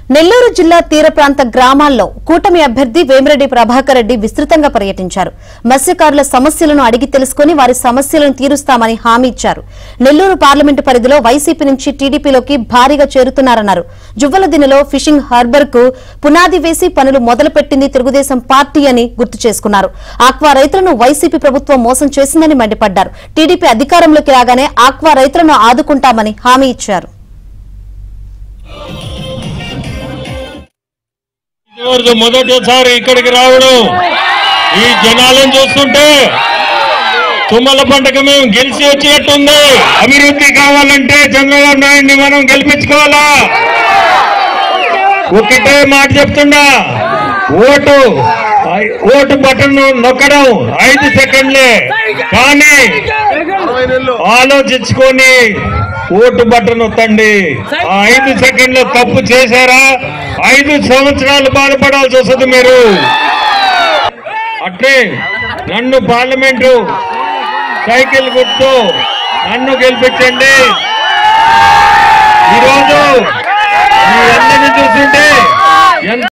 నెల్లూరు జిల్లా తీర ప్రాంత గ్రామాల్లో కూటమి అభ్యర్థి వేమిరెడ్డి ప్రభాకర్ రెడ్డి విస్తృతంగా పర్యటించారు మత్స్యకారుల సమస్యలను అడిగి తెలుసుకుని వారి సమస్యలను తీరుస్తామని హామీ ఇచ్చారు నెల్లూరు పార్లమెంటు పరిధిలో వైసీపీ నుంచి టీడీపీలోకి భారీగా చేరుతున్నారన్నారు జువ్వలదినెలో ఫిషింగ్ హార్బర్ కు పునాది వేసి పనులు మొదలుపెట్టింది తెలుగుదేశం పార్టీ అని గుర్తు చేసుకున్నారు ఆక్వా రైతులను వైసీపీ ప్రభుత్వం మోసం చేసిందని మండిపడ్డారు టీడీపీ అధికారంలోకి రాగానే ఆక్వా రైతులను ఆదుకుంటామని హామీ ఇచ్చారు ఎవరిది మొదటిసారి ఇక్కడికి రావడం ఈ జనాలను చూస్తుంటే తుమ్మల పంటకు మేము గెలిచి వచ్చినట్టుంది అభివృద్ధి కావాలంటే చంద్రబాబు నాయుడిని మనం గెలిపించుకోవాలా ఒకటే మాట చెప్తున్నా ఓటు ఐ- ఓటు బటన్ నొక్కడం ఐదు సెకండ్లే కానీ ఆలోచించుకొని ఓటు బటన్ నొక్కండి ఆ ఐదు సెకండ్లు తప్పు చేశారా ఐదు సంవత్సరాలు బాధపడాల్సి వస్తుంది మీరు అట్లే నన్ను పార్లమెంటు సైకిల్ గుర్తు నన్ను గెలిపించండి